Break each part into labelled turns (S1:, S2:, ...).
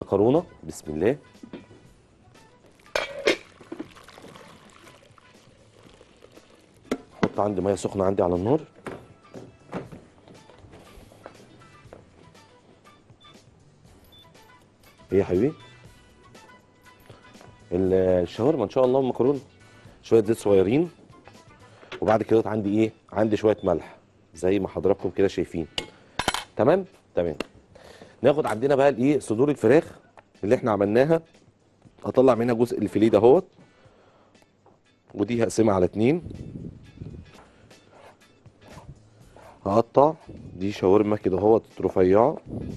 S1: المكرونه بسم الله احط عندي ميه سخنه عندي على النار ايه يا حبيبي ال- الشاورما ان شاء الله المكرونه شويه زيت صغيرين وبعد كده عندي ايه عندي شويه ملح زي ما حضراتكم كده شايفين تمام تمام ناخد عندنا بقى الايه صدور الفراخ اللي احنا عملناها هطلع منها جزء الفيليه دهوت ودي هقسمها على اتنين هقطع دي شاورما كده اهوت رفيعه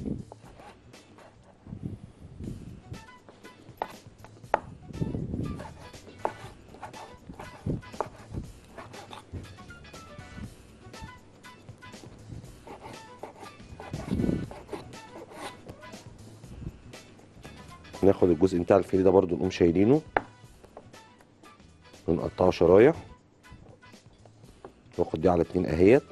S1: ناخد الجزء بتاع الفيليه ده برضو نقوم شايلينه ونقطعه شرايح واخد دي على اتنين اهيت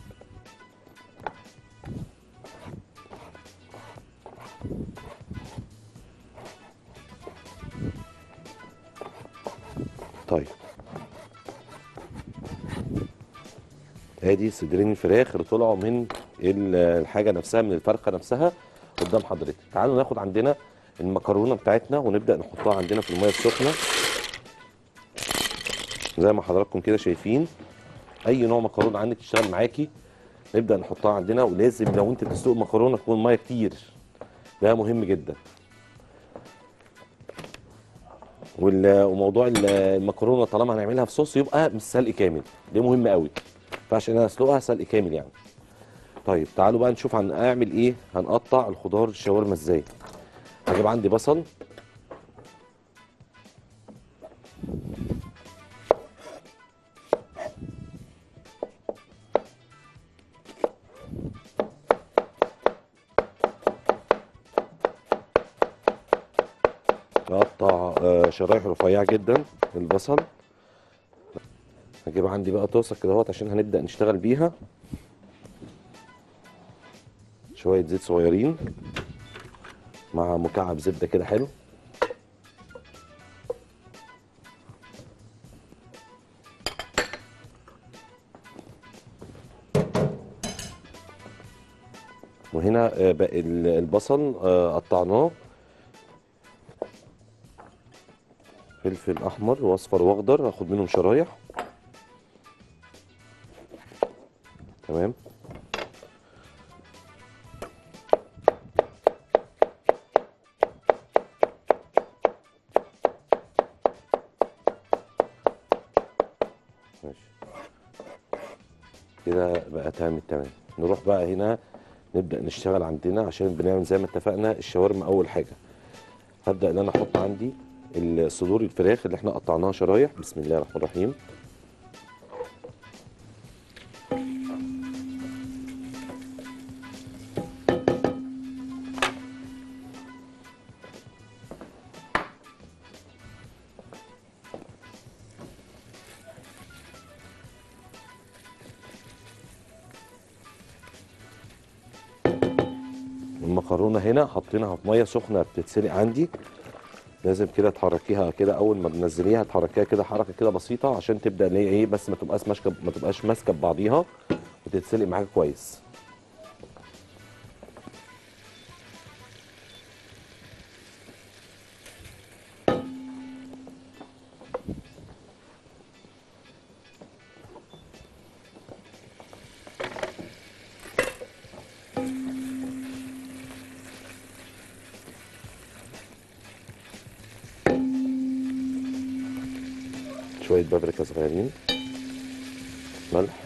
S1: طيب ادي صدرين الفراخ اللي طلعوا من ال- الحاجه نفسها من الفرخه نفسها قدام حضرتك تعالوا ناخد عندنا المكرونه بتاعتنا ونبدا نحطها عندنا في الميه السخنه زي ما حضراتكم كده شايفين اي نوع مكرونه عندك تشتغل معاكي نبدا نحطها عندنا ولازم لو انت تسلق مكرونه تكون ميه كتير ده مهم جدا وال- وموضوع ال- المكرونه طالما هنعملها في صوص يبقى مش سلق كامل ده مهم قوي فعشان انا اسلقها سلق كامل يعني طيب تعالوا بقى نشوف هنعمل ايه هنقطع الخضار الشاورما ازاي هجيب عندي بصل اقطع آه، شرايح رفيعه جدا البصل هجيب عندي بقى طاسه كده اهوت عشان هنبدا نشتغل بيها شويه زيت صغيرين مع مكعب زبده كده حلو وهنا آه، بقى ال- البصل آه، قطعناه فلفل احمر واصفر واخضر هاخد منهم شرايح تمام ماشي كده بقى تمام التمام نروح بقى هنا نبدأ نشتغل عندنا عشان بنعمل زي ما اتفقنا الشاورما أول حاجة هبدأ إن أنا أحط عندي الصدور الفراخ اللي احنا قطعناها شرايح بسم الله الرحمن الرحيم المكرونه هنا حاطينها في ميه سخنه بتتسلق عندي لازم كده تحركيها كده اول ما تنزليها تحركيها كده حركه كده بسيطه عشان تبدا ان هي ايه بس ما تبقاش ماسكه ما تبقاش ماسكه ببعضيها وتتسلق معاك كويس شويه بابريكا صغيرين ملح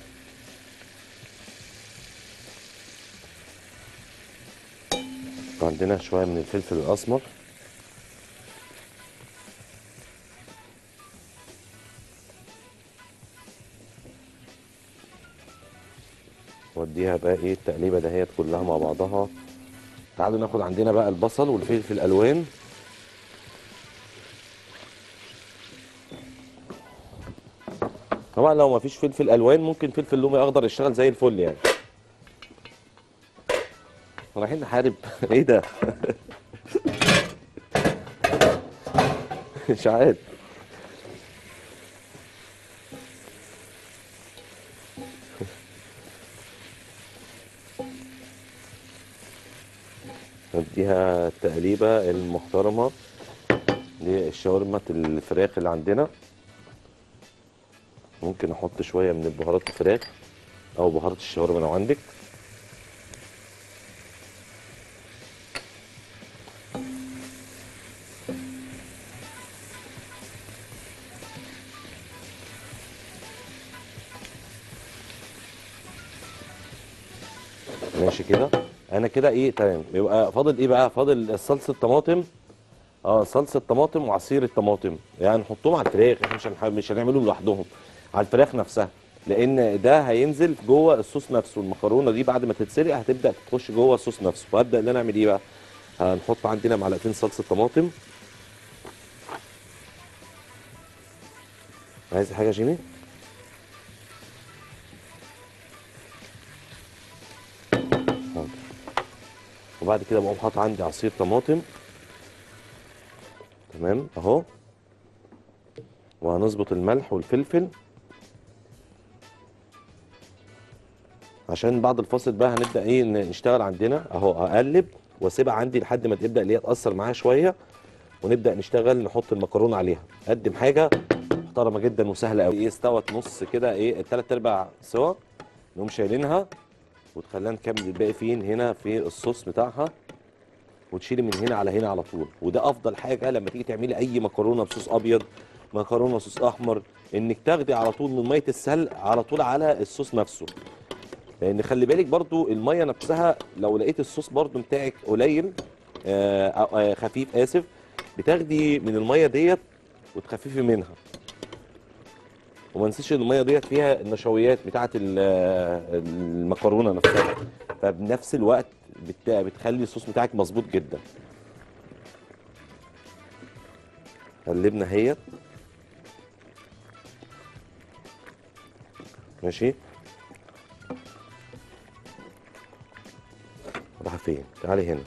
S1: وعندنا شويه من الفلفل الاسمر وديها بقى ايه التقليبه دهيت كلها مع بعضها تعالوا ناخد عندنا بقى البصل والفلفل الالوان طبعا لو ما فيش فلفل الوان ممكن فلفل لومي اخضر يشتغل زي الفل يعني رايحين نحارب ايه ده مش عارف نديها التقليبه المحترمه للشاورما الفراخ اللي عندنا ممكن احط شويه من البهارات الفراخ او بهارات الشاورما لو عندك ماشي كده انا كده ايه تمام يبقى فاضل ايه بقى فاضل صلصه طماطم اه صلصه طماطم وعصير الطماطم يعني نحطهم على الفراخ احنا مش هنح- مش هنعملهم لوحدهم على الفراخ نفسها لان ده هينزل جوه الصوص نفسه المكرونه دي بعد ما تتسلق هتبدا تخش جوه الصوص نفسه فابدا ان انا اعمل ايه بقى هنحط عندنا معلقتين صلصه طماطم عايز حاجه يا جيمي حاضر. وبعد كده بقوم حاطط عندي عصير طماطم تمام اهو وهنظبط الملح والفلفل عشان بعد الفاصل بقى هنبدا ايه ن- نشتغل عندنا اهو اقلب واسيبها عندي لحد ما تبدا اللي هي تاثر معاها شويه ونبدا نشتغل نحط المكرونه عليها اقدم حاجه محترمه جدا وسهله قوي ايه استوت نص كده ايه الثلاث ارباع سوا نقوم شايلينها وتخلينا نكمل الباقي فين هنا في الصوص بتاعها وتشيلي من هنا على هنا على طول وده افضل حاجه لما تيجي تعملي اي مكرونه بصوص ابيض مكرونه صوص احمر انك تاخدي على طول من ميه السلق على طول على الصوص نفسه لان خلي بالك برضو الميه نفسها لو لقيت الصوص برضو بتاعك قليل آه أو- آه خفيف اسف بتاخدي من الميه ديت وتخففي منها وما ننسيش ان الميه ديت فيها النشويات بتاعه ال- آه، المكرونه نفسها فبنفس الوقت بت- بتخلي الصوص بتاعك مظبوط جدا قلبنا هي ماشي راح فين تعالي هنا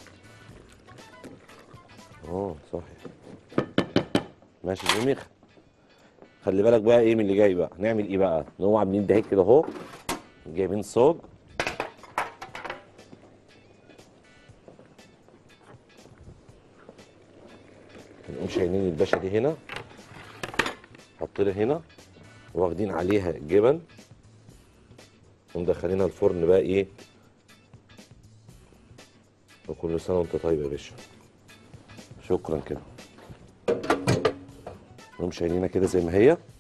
S1: اه صحيح ماشي جميل خلي بالك بقى ايه من اللي جاي بقى هنعمل ايه بقى نقوم عاملين ده كده اهو جايبين صاج نقوم شايلين الباشا دي هنا حاطينها هنا واخدين عليها الجبن ومدخلينها الفرن بقى ايه وكل سنه وانت طيب يا باشا شكرا كده نقوم شايلينها كده زي ما هي